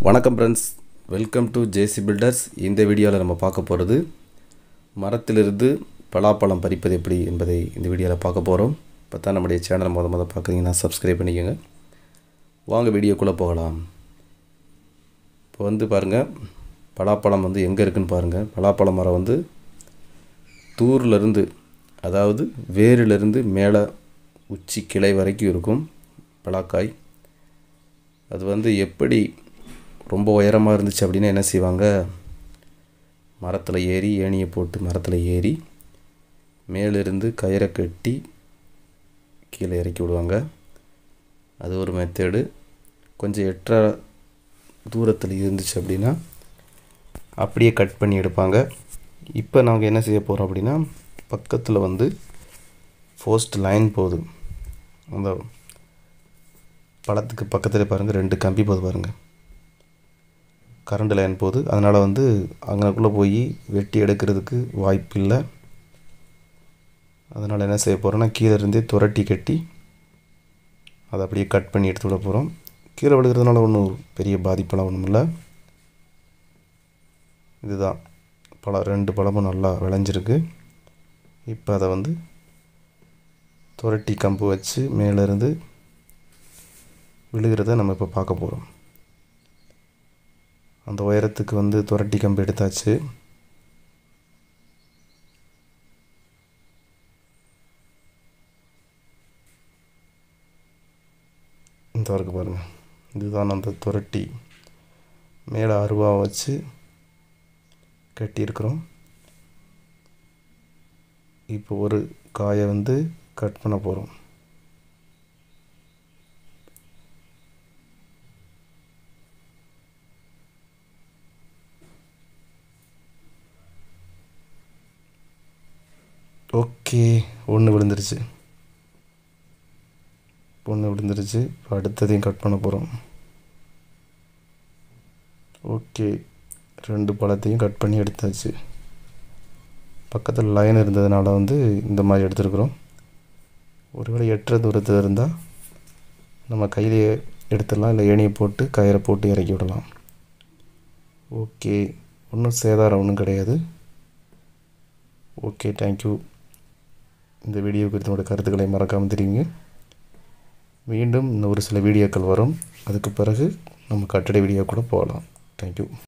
வணக்கம் friends welcome to J C builders இந்த வீடியோவில் நம்ம பார்க்க போகிறது மரத்திலிருந்து பலாப்பழம் பறிப்பது எப்படி என்பதை இந்த வீடியோவில் பார்க்க போகிறோம் இப்போ தான் நம்முடைய சேனலை முத முத பார்க்குறீங்கன்னா சப்ஸ்கிரைப் பண்ணிக்கோங்க வாங்க வீடியோக்குள்ளே போகலாம் இப்போ வந்து பாருங்கள் பலாப்பழம் வந்து எங்கே இருக்குன்னு பாருங்கள் பலாப்பழ மரம் வந்து தூர்லேருந்து அதாவது வேரிலிருந்து மேலே உச்சி கிளை வரைக்கும் இருக்கும் பலாக்காய் அது வந்து எப்படி ரொம்ப உயரமாக இருந்துச்சு அப்படின்னா என்ன செய்வாங்க மரத்தில் ஏறி ஏணியை போட்டு மரத்தில் ஏறி மேலிருந்து கயிறை கட்டி கீழே இறக்கி விடுவாங்க அது ஒரு மெத்தேடு கொஞ்சம் எட்டரை தூரத்தில் இருந்துச்சு அப்படின்னா அப்படியே கட் பண்ணி எடுப்பாங்க இப்போ நாங்கள் என்ன செய்ய போகிறோம் அப்படின்னா பக்கத்தில் வந்து போஸ்ட் லைன் போகுது அந்த பழத்துக்கு பக்கத்தில் பாருங்கள் ரெண்டு கம்பி போகுது பாருங்கள் கரண்ட் லைன் போகுது அதனால் வந்து அங்கனக்குள்ளே போய் வெட்டி எடுக்கிறதுக்கு வாய்ப்பு இல்லை அதனால் என்ன செய்ய போகிறோன்னா கீழே இருந்தே துரட்டி கட்டி அதை அப்படியே கட் பண்ணி எடுத்து விட போகிறோம் கீழே விழுகிறதுனால ஒன்றும் பெரிய பாதிப்பெல்லாம் ஒன்றும் இல்லை இதுதான் பழம் ரெண்டு பழமும் நல்லா விளைஞ்சிருக்கு இப்போ அதை வந்து துரட்டி கம்பு வச்சு மேலேருந்து விழுகிறத நம்ம இப்போ பார்க்க போகிறோம் அந்த உயரத்துக்கு வந்து துரட்டி கம்பு எடுத்தாச்சு இந்த வரைக்கும் பாருங்கள் இதுதான் அந்த துரட்டி மேலே அருவா வச்சு கட்டியிருக்கிறோம் இப்போ ஒரு காயை வந்து கட் பண்ண போகிறோம் ஓகே ஒன்று விழுந்துருச்சு ஒன்று விழுந்துருச்சு இப்போ அடுத்ததையும் கட் பண்ண போகிறோம் ஓகே ரெண்டு பழத்தையும் கட் பண்ணி எடுத்தாச்சு பக்கத்தில் லைன் இருந்ததுனால வந்து இந்த மாதிரி எடுத்துருக்குறோம் ஒருவேளை எட்டுற தூரத்தில் இருந்தால் நம்ம கையிலேயே எடுத்துடலாம் இல்லை ஏணியை போட்டு கயிறை போட்டு இறக்கி விடலாம் ஓகே ஒன்றும் சேதாரம் ஒன்றும் கிடையாது ஓகே தேங்க்யூ இந்த வீடியோ குறித்து உங்களோட கருத்துக்களை மறக்காமல் தெரியுங்க மீண்டும் இன்னும் ஒரு சில வீடியோக்கள் வரும் அதுக்கு பிறகு நம்ம கட்டடை வீடியோ கூட போகலாம் தேங்க்யூ